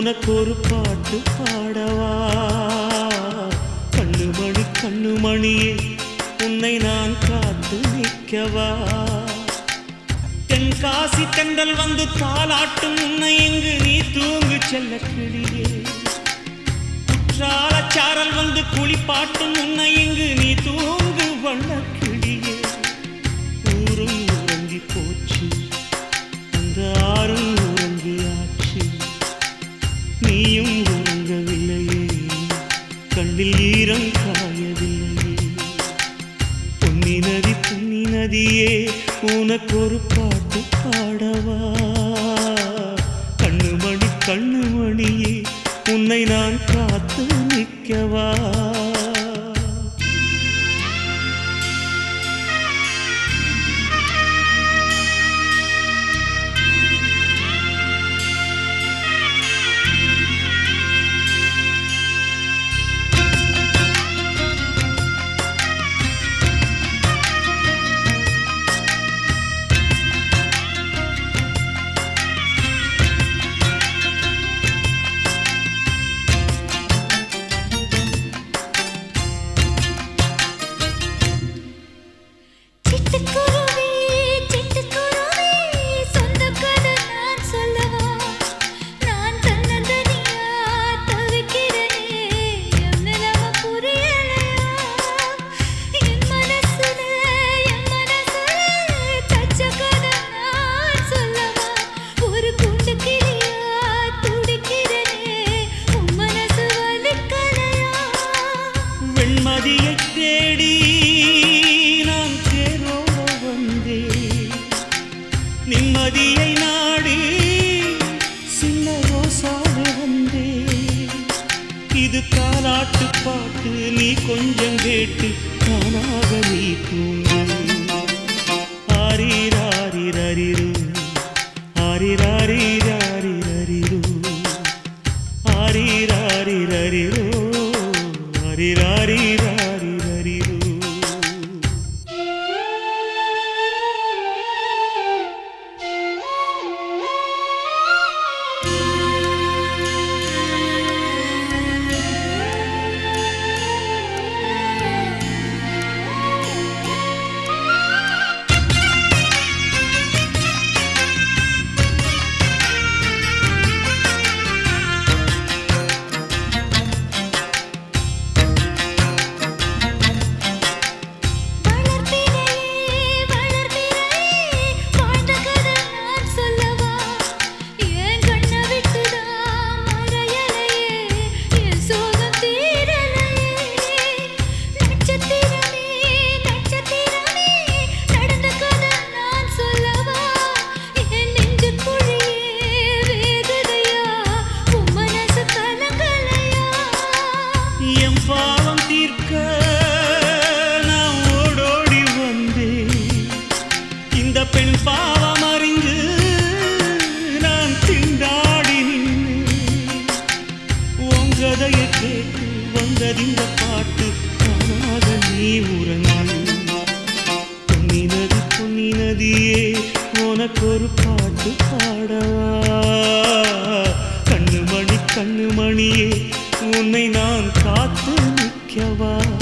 உனக்கு ஒரு பாட்டு பாடவா கண்ணுமணி கண்ணுமணியே உன்னை நான் காத்து நிற்கவா தென்காசி தென்றல் வந்து தாளாட்டும் உன்னை இங்கு நீ தூங்கு செல்ல கிளியே குற்றாலச்சாரல் வந்து குளிப்பாட்டும் உன்னை இங்கு நீ தூங்கு வண்ண கிளியே ஊரும் உறங்கி போச்சு அந்த ஆறும் உறங்கியாச்சு நீயும் உறங்கவில்லையே கண்ணில் ஈரம் காயவில்லையே பொன்னி நதி பொன்னி நதியே உனக்கு ஒரு பாட்டு பாடவா கண்ணுமணி கண்ணுமணியே உன்னை நான் காத்து நிற்கவா சிட்டுக்குருவி சிட்டுக்குருவி சொந்த கதை நான் சொல்லவா நான் தன்னந்தனியா தவிக்கிறேனே என் நிலம புரியலையா என் மனசுல என் மனசுல தச்ச கதை நான் சொல்லவா ஒரு குண்டு கிளியா துடிக்கிறேனே உன் மனசு வலிக்கலையா வெண்மதியை தேடி நான் தேரோட வந்தேன் நிம்மதியை நாடி சின்ன ரோசாவே வந்தேன் இது தாலாட்டு பாட்டு நீ கொஞ்சம் கேட்டு தானாக நீ தூங்கு ஆரிராரிரரிரு ஆரிராரிராரிரரிரு ஆரிராரிரரிரு ஆரிராரிராரிரரிரு வளர்பிறையே வளர்பிறையே வாழ்ந்த கதை நான் சொல்லவா என் கண்ணை விட்டுதான் மறையலையே என் சோகம் தீரலையே நட்சத்திரமே நட்சத்திரமே நடந்த கதை நான் சொல்லவா என் நெஞ்சுக்குழியே வேகுதையா உன் மனசு கலங்கலையா என் பாவம் தீர்க்க நான் ஓடோடி வந்தேன் இந்த பெண் பாவம் அறிந்து நான் திண்டாடி நின்றேன் உன் கதையை கேட்டு வந்ததிந்த பாட்டு காணாத நீ உறங்கு பொன்னி நதி பொன்னி நதியே உனக்கு ஒரு பாட்டு பாடவா கண்ணுமணி கண்ணுமணியே உன்னை நான் காத்து நிற்கவா